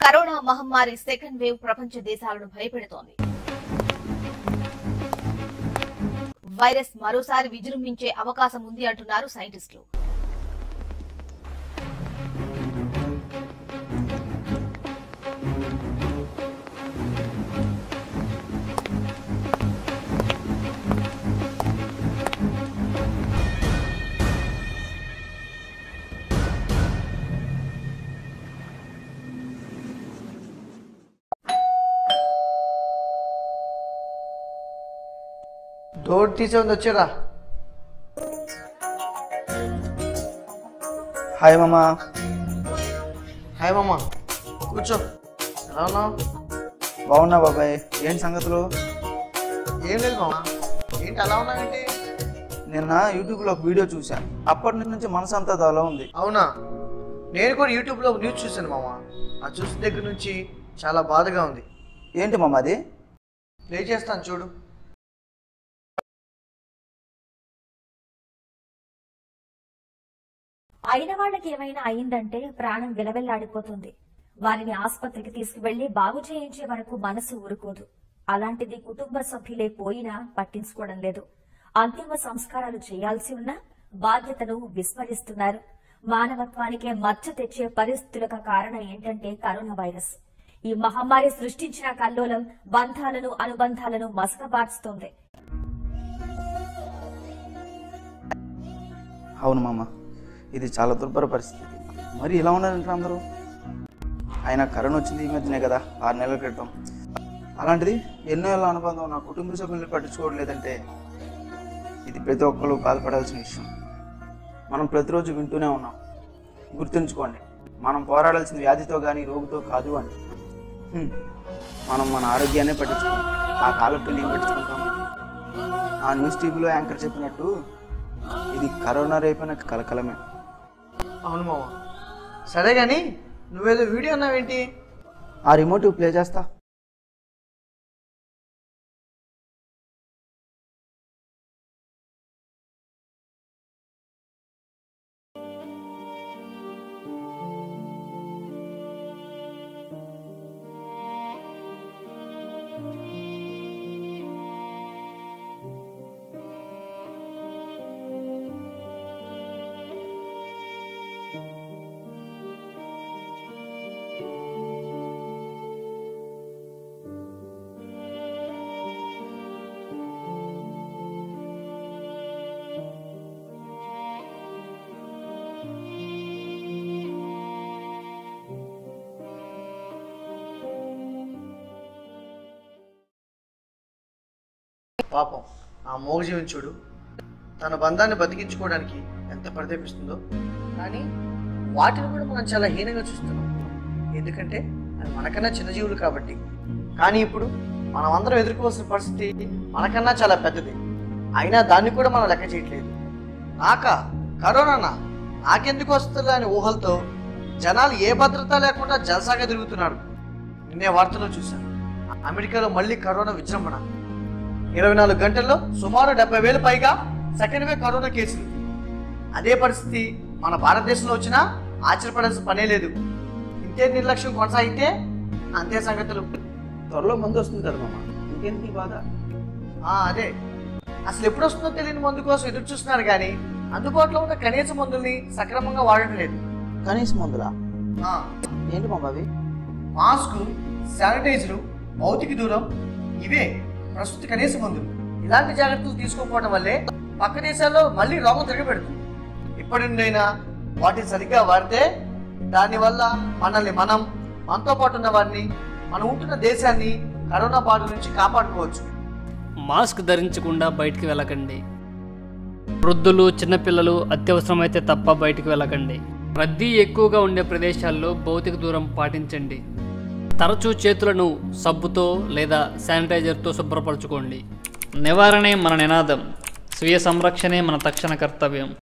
Corona మహమ్మారి second wave ప్రపంచ దేశాలను భయపెడుతోంది వైరస్ మరోసారి విజృంభించే అవకాశం ఉంది అంటున్నారు సైంటిస్టులు డోర్ తీసే ఉంది వచ్చారా హాయ్ మామా హాయ్ మామ కూర్చో ఎలా ఉన్నావు బాగున్నా బాబాయ్ ఏంటి సంగతులు ఏం లేదు మామ ఏంటి అలా ఉన్నావేంటి నిన్న యూట్యూబ్లో ఒక వీడియో చూశాను అప్పటి నుంచి మనసు అంతా అలా ఉంది అవునా నేను కూడా యూట్యూబ్లో ఒక న్యూస్ చూశాను మామ ఆ చూసిన దగ్గర నుంచి చాలా బాధగా ఉంది ఏంటి మామ అది ప్లే చేస్తాను చూడు అయిన వాళ్ళకి ఏమైనా అయిందంటే ప్రాణం విలవెల్లాడిపోతుంది వారిని ఆసుపత్రికి తీసుకువెళ్లి బాగు చేయించే వరకు మనసు ఊరుకోదు అలాంటిది కుటుంబ సభ్యులే పోయినా పట్టించుకోవడం లేదు అంతిమ సంస్కారాలు చేయాల్సి ఉన్నా బాధ్యతను విస్మరిస్తున్నారు మానవత్వానికే మచ్చ తెచ్చే పరిస్థితులకు కారణం ఏంటంటే కరోనా వైరస్ ఈ మహమ్మారి సృష్టించిన కల్లోలం బంధాలను అనుబంధాలను మసకబార్చుతోంది అవును మామ ఇది చాలా దుర్భర పరిస్థితి మరి ఇలా ఉన్నారంటారు అందరూ ఆయన కరోనా వచ్చింది ఈ మధ్యనే కదా ఆరు నెలల క్రితం అలాంటిది ఎన్నో ఏళ్ళ అనుబంధం నా కుటుంబ సభ్యుల్ని పట్టించుకోవట్లేదంటే ఇది ప్రతి ఒక్కరు బాధపడాల్సిన విషయం మనం ప్రతిరోజు వింటూనే ఉన్నాం గుర్తుంచుకోండి మనం పోరాడాల్సిన వ్యాధితో కానీ రోగుతో కాదు అని హ్మ్. మనం మన ఆరోగ్యాన్ని పట్టించుకోం ఆ కాలపెళ్ళి ఏం పట్టించుకుంటాం ఆ న్యూస్ టీవీలో యాంకర్ చెప్పినట్టు ఇది కరోనా రేపైన కలకలమే అవును మామ సరే కానీ నువ్వేదో వీడియో అన్నావేంటి ఆ రిమోట్ ప్లే చేస్తా పాపం ఆ మోగజీవిని చూడు తన బంధాన్ని బతికించుకోవడానికి ఎంత పరితపిస్తుందో కానీ వాటిని కూడా మనం చాలా హీనంగా చూస్తున్నాం ఎందుకంటే అవి మనకన్నా చిన్న జీవులు కాబట్టి కానీ ఇప్పుడు మనం అందరం ఎదుర్కోవాల్సిన పరిస్థితి మనకన్నా చాలా పెద్దది అయినా దాన్ని కూడా మనం లెక్క చేయట్లేదు నాకా కరోనానా నాకెందుకు వస్తుందా అని ఊహలతో జనాలు ఏ భద్రత లేకుండా జలసాగా తిరుగుతున్నారు నిన్నే వార్తలో చూశాను అమెరికాలో మళ్ళీ కరోనా విజృంభణ ఇరవై నాలుగు గంటల్లో సుమారు డెబ్బై వేలు పైగా సెకండ్ వేవ్ కరోనా కేసులు అదే పరిస్థితి మన భారతదేశంలో వచ్చినా ఆశ్చర్యపడాల్సిన పనే లేదు ఇంతే నిర్లక్ష్యం కొనసాగితే అంతే సంగతులు త్వరలో మందు వస్తుంది కదా మామ ఇంకేంటి బాధ ఆ, అదే అసలు ఎప్పుడు వస్తుందో తెలియని మందు కోసం ఎదురు చూస్తున్నారు కానీ అందుబాటులో ఉన్న కనీస మందుల్ని సక్రమంగా వాడటం లేదు కనీసం మందులా ఆ, ఏంటి మామ అవి మాస్క్ శానిటైజరు భౌతిక దూరం ఇవే ప్రస్తుత కనీస మందులు ఇలాంటి జాగ్రత్తలు తీసుకోకపోవడం వల్లే పక్క దేశాల్లో మళ్ళీ రోగం తిరగబెడుతుంది ఇప్పటి నుండైనా వాటిని సరిగ్గా వాడితే దానివల్ల మనల్ని మనం మనతో పాటు ఉన్న వారిని మనం ఉంటున్న దేశాన్ని కరోనా బాధ నుంచి కాపాడుకోవచ్చు మాస్క్ ధరించకుండా బయటికి వెళ్ళకండి వృద్ధులు చిన్నపిల్లలు అత్యవసరమైతే తప్ప బయటికి వెళ్ళకండి రద్దీ ఎక్కువగా ఉండే ప్రదేశాల్లో భౌతిక దూరం పాటించండి తరచూ చేతులను సబ్బుతో లేదా శానిటైజర్తో శుభ్రపరచుకోండి నివారణే మన నినాదం స్వీయ సంరక్షణే మన తక్షణ కర్తవ్యం